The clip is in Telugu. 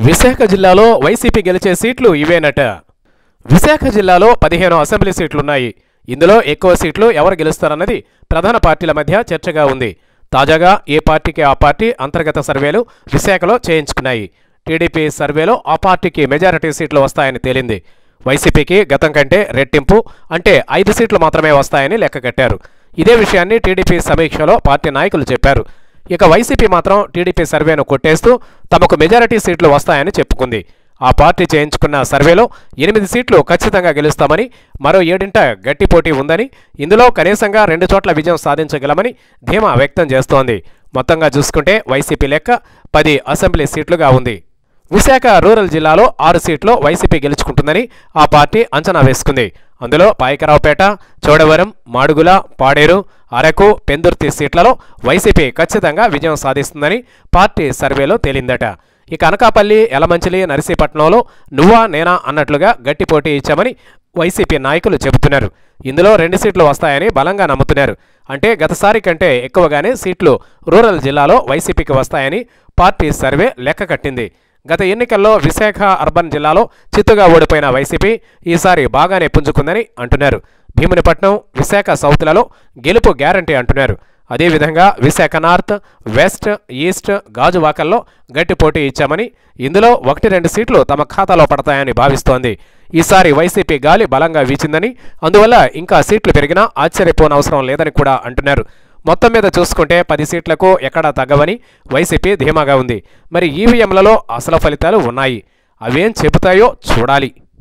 విశాఖ జిల్లాలో వైసీపీ గెలిచే సీట్లు ఇవేనట విశాఖ జిల్లాలో పదిహేను అసెంబ్లీ సీట్లున్నాయి ఇందులో ఎక్కువ సీట్లు ఎవరు గెలుస్తారన్నది ప్రధాన పార్టీల మధ్య చర్చగా ఉంది తాజాగా ఏ పార్టీకి ఆ పార్టీ అంతర్గత సర్వేలు విశాఖలో చేయించుకున్నాయి టీడీపీ సర్వేలో ఆ పార్టీకి మెజారిటీ సీట్లు వస్తాయని తేలింది వైసీపీకి గతం కంటే రెట్టింపు అంటే ఐదు సీట్లు మాత్రమే వస్తాయని లెక్కగట్టారు ఇదే విషయాన్ని టీడీపీ సమీక్షలో పార్టీ నాయకులు చెప్పారు ఇక వైసీపీ మాత్రం టీడీపీ సర్వేను కొట్టేస్తూ తమకు మెజారిటీ సీట్లు వస్తాయని చెప్పుకుంది ఆ పార్టీ చేయించుకున్న సర్వేలో ఎనిమిది సీట్లు ఖచ్చితంగా గెలుస్తామని మరో ఏడింట గట్టి పోటీ ఉందని ఇందులో కనీసంగా రెండు చోట్ల విజయం సాధించగలమని ధీమా వ్యక్తం చేస్తోంది మొత్తంగా చూసుకుంటే వైసీపీ లెక్క పది అసెంబ్లీ సీట్లుగా ఉంది విశాఖ రూరల్ జిల్లాలో ఆరు సీట్లు వైసీపీ గెలుచుకుంటుందని ఆ పార్టీ అంచనా వేసుకుంది అందులో పాయకరావుపేట చోడవరం మాడుగుల పాడేరు అరకు పెందుర్తి సీట్లలో వైసీపీ ఖచ్చితంగా విజయం సాధిస్తుందని పార్టీ సర్వేలో తేలిందట ఇక అనకాపల్లి ఎలమంచిలి నర్సీపట్నంలో నువ్వా నేనా అన్నట్లుగా గట్టి పోటీ ఇచ్చామని వైసీపీ నాయకులు చెబుతున్నారు ఇందులో రెండు సీట్లు వస్తాయని బలంగా నమ్ముతున్నారు అంటే గతసారి కంటే ఎక్కువగానే సీట్లు రూరల్ జిల్లాలో వైసీపీకి వస్తాయని పార్టీ సర్వే లెక్క కట్టింది గత ఎన్నికల్లో విశాఖ అర్బన్ జిల్లాలో చిత్తుగా ఓడిపోయిన వైసీపీ ఈసారి బాగానే పుంజుకుందని అంటున్నారు భీమునిపట్నం విశాఖ సౌత్లలో గెలుపు గ్యారంటీ అంటున్నారు అదేవిధంగా విశాఖ నార్త్ వెస్ట్ ఈస్ట్ గాజువాకల్లో గట్టి పోటీ ఇచ్చామని ఇందులో ఒకటి రెండు సీట్లు తమ ఖాతాలో పడతాయని భావిస్తోంది ఈసారి వైసీపీ గాలి బలంగా వీచిందని అందువల్ల ఇంకా సీట్లు పెరిగినా ఆశ్చర్యపోనవసరం లేదని కూడా అంటున్నారు మొత్తం మీద చూసుకుంటే పది సీట్లకు ఎక్కడా తగ్గవని వైసీపీ ధీమాగా ఉంది మరి ఈవీఎంలలో అసలు ఫలితాలు ఉన్నాయి అవేం చెబుతాయో చూడాలి